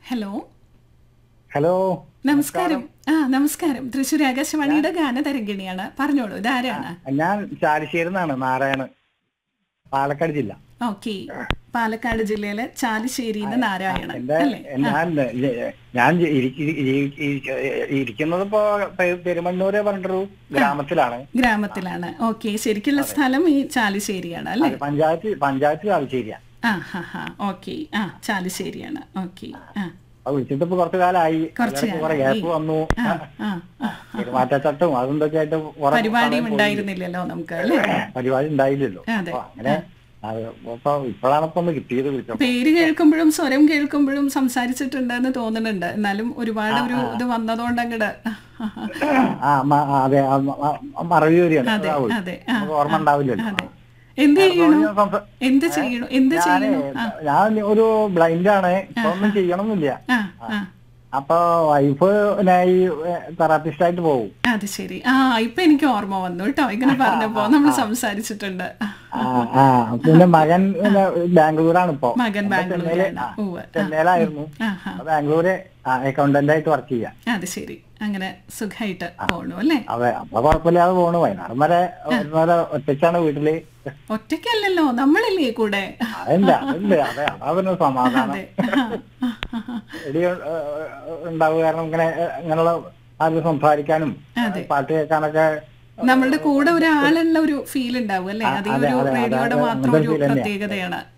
Hello hello നമസ്കാരം ആ നമസ്കാരം തൃശ്ശൂർ ആകാശവാണിയുടെ ഗാനതരംഗിണിയാണ് പറഞ്ഞോളൂ ഇതാരാണ് ഞാൻ ചാലിശ്ശേരി നിന്നാണ് നാരായണൻ പാലക്കാട് ജില്ല ഓക്കെ പാലക്കാട് ജില്ലയിലെ ചാലിശ്ശേരിന്ന് നാരായണൻ എന്റെ അല്ലേ ഞാൻ ഞാൻ ഇരിക്ക- ഇരി- ഇരി- ഇരിക്കുന്നത് ഇപ്പോ പെ- പെരുമണ്ണൂര് പറഞ്ഞൊരു ഗ്രാമത്തിലാണ് ഗ്രാമത്തിലാണ് ഓക്കെ ശരിക്കുള്ള സ്ഥലം ഈ ചാലിശ്ശേരിയാണ് അല്ലേ അത് പഞ്ചായത്ത് പഞ്ചായത്ത് ചാലിശ്ശേരിയാ ആ ഹാ ഹാ ഓക്കെ ആ ചാലിശ്ശേരിയാണ് ഓക്കെ ആ അത് വിളിച്ചിട്ട് ഇപ്പൊ കുറച്ചു കാലമായി കുറച്ച് അതിനിടയ്ക്ക് കുറെ കാലമായി. ഗ്യാപ്പ് വന്നു ആ ആ ആ. പെരുമാറ്റച്ചട്ടവും അതെന്തൊക്കെ ആയിട്ട് കുറെ പരിപാടിയും സമയം പോയി. ഉണ്ടായിരുന്നില്ലല്ലോ നമുക്ക് അല്ലേ പരിപാടി ഉണ്ടായില്ലല്ലോ അതെ. അപ്പൊ അങ്ങനെ അത് ഇപ്പൊ ഇപ്പോഴാണ് ഇപ്പൊ ഒന്ന് കിട്ടിയത് വിളിച്ചപ്പോ പേര് കേൾക്കുമ്പോഴും സ്വരം കേൾക്കുമ്പോഴും സംസാരിച്ചിട്ടുണ്ടെന്ന് തോന്നുന്നുണ്ട് എന്നാലും ഒരുപാട് ഒരു ഇത് വന്നതുകൊണ്ട് അങ്ങട് ആ മ- അതെ ആ, മ- മ- മറവിയൂരിയാണ് അതെ അതാവും. അതെ ആ നമുക്ക് ഓർമ്മ ഉണ്ടാവില്ലല്ലോ അതെ എന്ത് ചെയ്യണു ഞാൻ സംസ- എന്ത് ചെയ്യണു എന്ത് ഞാന് ചെയ്യണു ആ ഞാൻ ഒരു ബ്ലൈൻഡ് ആണ് ഇപ്പൊ ഒന്നും ചെയ്യണമെന്നില്ല ആ ആ അപ്പൊ വൈഫ് ഈ തെറാപ്പിസ്റ്റ് ആയിട്ട് പോകും അത് ശരി ആ ഇപ്പൊ എനിക്ക് ഓർമ്മ വന്നു കേട്ടോ ഇങ്ങനെ പറഞ്ഞപ്പോ നമ്മൾ സംസാരിച്ചിട്ടുണ്ട് ആ ആ പിന്നെ മകൻ പിന്നെ ബാംഗ്ലൂരാണ് ഇപ്പൊ മകൻ ബാംഗ്ലൂരിലാണ് ഉവ്വ് ചെന്നൈയിലായിരുന്നു ആ ആ അപ്പൊ ബാംഗ്ലൂര് അക്കൗണ്ടന്റ് ആയിട്ട് വർക്ക് ചെയ്യാം അത് ശരി അങ്ങനെ സുഖമായിട്ട് പോണു അല്ലേ അതെ അപ്പൊ കുഴപ്പമില്ലാതെ പോണു വൈകുന്നേരം വരെ വൈകുന്നേരം ഒറ്റയ്ക്കാണ് വീട്ടില് ഒറ്റയ്ക്കല്ലല്ലോ നമ്മളില്ലേ കൂടെ അതല്ല അതല്ല അതെ അതാ പിന്നെ സമാധാനം അതെ ആ, ആ, ആ, ആ. എടി ഉണ്ടാവുക കാരണം ഇങ്ങനെ ഏഹ്, ഇങ്ങനെയുള്ള ആരും സംസാരിക്കാനും പാട്ട് കേൾക്കാനൊക്കെ നമ്മളുടെ കൂടെ ഒരാളുള്ള ഒരു ഫീൽ ഉണ്ടാവും അല്ലേ അത് ഈ അതെ, ഒരു അതെ, അതെ, റേഡിയോയുടെ അതെ, മാത്രം അതൊരു ഒരു feel തന്നെയാ. പ്രത്യേകതയാണ്